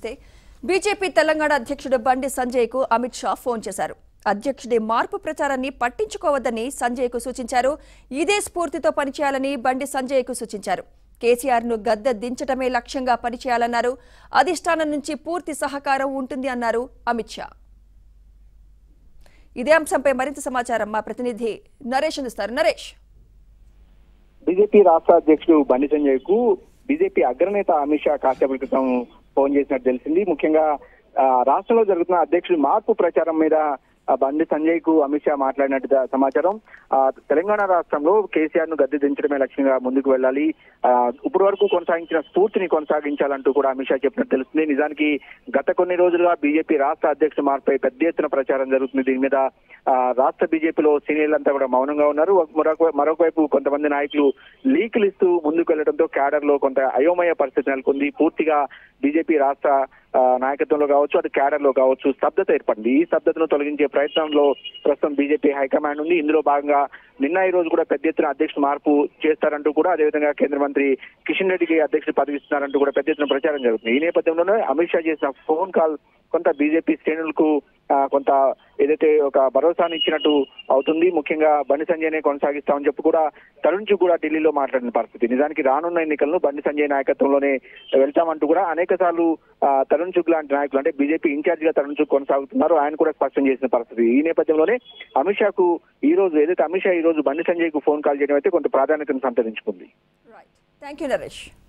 BJP Telangana అధ్యక్షుడు బండి సంజయ్ కు అమిత్ షా ఫోన్ చేశారు అధ్యక్షుడి మార్పు ప్రచారాన్ని పట్టించుకోవద్దని సంజయ్ కు సూచించారు ఇదే స్ఫూర్తితో పనిచేయాలని బండి సంజయ్ కు సూచించారు కేసీఆర్ ను గద్దె దించటమే లక్ష్యంగా పనిచేయాలన్నారు అధిష్టానం నుంచి పూర్తి సహకారం ఉంటుంది అన్నారు అమిత్ షా ఇదే అంశంపై మరింత సమాచారం మా ప్రతినిధి నరేష్ అందిస్తారు నరేష్ బీజేపీ రాష్ట్ర అధ్యక్షుడు బండి సంజయ్ కు బీజేపీ అగ్రనేత అమిత్ షా కాసేపటి క్రితం ఫోన్ చేసినట్టు తెలిసింది ముఖ్యంగా ఆ, రాష్ట్రంలో జరుగుతున్న అధ్యక్షుడి మార్పు ప్రచారం మీద ఆ, బండి సంజయ్ కు అమిత్ షా మాట్లాడినట్టు సమాచారం ఆ, తెలంగాణ రాష్ట్రంలో కేసీఆర్ ను గద్దె దించడమే లక్ష్యంగా ముందుకు వెళ్ళాలి ఆ, ఇప్పటి వరకు కొనసాగించిన స్ఫూర్తిని కొనసాగించాలంటూ కూడా అమిత్ షా చెప్పినట్టు తెలుస్తుంది నిజానికి గత కొన్ని రోజులుగా బీజేపీ రాష్ట్ర అధ్యక్షుడు మార్పై పెద్ద ఎత్తున ప్రచారం జరుగుతుంది దీని మీద ఆ, రాష్ట్ర బీజేపీలో సీనియర్లంతా కూడా మౌనంగా ఉన్నారు మరొక మరొక వైపు కొంతమంది నాయకులు లీకులు ఇస్తూ ముందుకు వెళ్లడంతో క్యాడర్ లో కొంత అయోమయ పరిస్థితి నెలకొంది పూర్తిగా బీజేపీ రాష్ట్ర ఆ, నాయకత్వంలో కావచ్చు అటు క్యాడర్ లో కావచ్చు స్తబ్దత ఏర్పడింది ఈ స్తబ్దతను తొలగించే ప్రయత్నంలో ప్రస్తుతం బీజేపీ హైకమాండ్ ఉంది ఇందులో భాగంగా నిన్న ఈ రోజు కూడా పెద్ద ఎత్తున అధ్యక్షుడు మార్పు చేస్తారంటూ కూడా అదేవిధంగా కేంద్ర మంత్రి కిషన్ రెడ్డికి అధ్యక్షుడు పదవి ఇస్తున్నారంటూ కూడా పెద్ద ఎత్తున ప్రచారం జరుగుతుంది ఈ నేపథ్యంలోనే అమిత్ షా చేసిన ఫోన్ కాల్ కొంత బీజేపీ శ్రేణులకు ఆ, కొంత ఏదైతే ఒక భరోసాని ఇచ్చినట్టు అవుతుంది ముఖ్యంగా బండి సంజయ్నే కొనసాగిస్తామని చెప్పి కూడా తరుణ్ చుగ్ కూడా ఢిల్లీలో మాట్లాడిన పరిస్థితి నిజానికి రానున్న ఎన్నికలను బండి సంజయ్ నాయకత్వంలోనే వెళ్తామంటూ కూడా అనేక సార్లు తరుణ్ చుగ్ లాంటి నాయకులు అంటే బీజేపీ ఇన్ఛార్జ్ గా తరుణ్ చుగ్ కొనసాగుతున్నారు ఆయన కూడా స్పష్టం చేసిన పరిస్థితి ఈ నేపథ్యంలోనే అమిత్ షాకు ఈ రోజు ఏదైతే అమిత్ షా ఈ రోజు బండి సంజయ్ కు ఫోన్ కాల్ చేయడం అయితే కొంత ప్రాధాన్యతను సంతరించుకుంది థ్యాంక్ యూ నరేష్